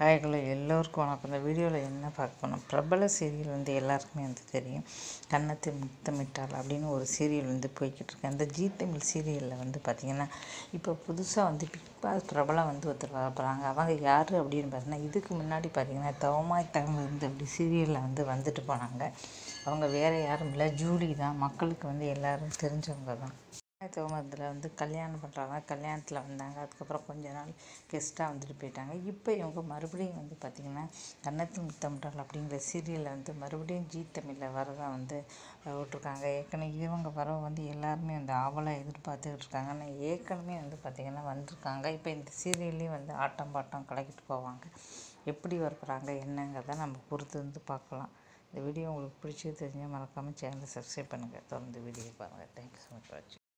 ஹாய்களோ எல்லோருக்கும் வணக்கம் இந்த வீடியோவில் என்ன பார்க்க போனோம் பிரபல சீரியல் வந்து எல்லாருக்குமே வந்து தெரியும் கன்னத்தில் முத்தமிட்டால் அப்படின்னு ஒரு சீரியல் வந்து போய்கிட்டு இருக்கு அந்த ஜீ தமிழ் சீரியலில் வந்து பார்த்திங்கன்னா இப்போ புதுசாக வந்து பிக் பாஸ் பிரபலம் வந்து ஒருத்தர் வர போகிறாங்க அவங்க யார் அப்படின்னு பார்த்தீங்கன்னா இதுக்கு முன்னாடி பார்த்திங்கன்னா தவமாய் தவம் இருந்து அப்படி சீரியலில் வந்து வந்துட்டு போனாங்க அவங்க வேறு யாரும் இல்லை ஜூலி தான் மக்களுக்கு வந்து எல்லாரும் தெரிஞ்சவங்க தான் தோமத்தில் வந்து கல்யாணம் பண்ணுறாங்க கல்யாணத்தில் வந்தாங்க அதுக்கப்புறம் கொஞ்ச நாள் கெஸ்ட்டாக வந்துட்டு போயிட்டாங்க இப்போ இவங்க மறுபடியும் வந்து பார்த்திங்கன்னா கன்னத்தில் முத்தமிட்டால் அப்படிங்கிற சீரியலில் வந்து மறுபடியும் ஜீ தமிழில் வரதா வந்து விட்ருக்காங்க ஏற்கனவே இவங்க வரவு வந்து எல்லாருமே வந்து ஆவலாக எதிர்பார்த்துக்கிட்டு இருக்காங்க ஆனால் ஏற்கனவே வந்து பார்த்திங்கன்னா வந்திருக்காங்க இப்போ இந்த சீரியல்லையும் வந்து ஆட்டம் பாட்டம் கலக்கிட்டு போவாங்க எப்படி வரப்போகிறாங்க என்னங்கிறத நம்ம பொறுத்து வந்து பார்க்கலாம் இந்த வீடியோ உங்களுக்கு பிடிச்சது தெரிஞ்சால் மறக்காமல் சேனலை சப்ஸ்கிரைப் பண்ணுங்கள் தொடர்ந்து வீடியோ பாருங்கள் தேங்க்யூ ஸோ மச் வாட்சிங்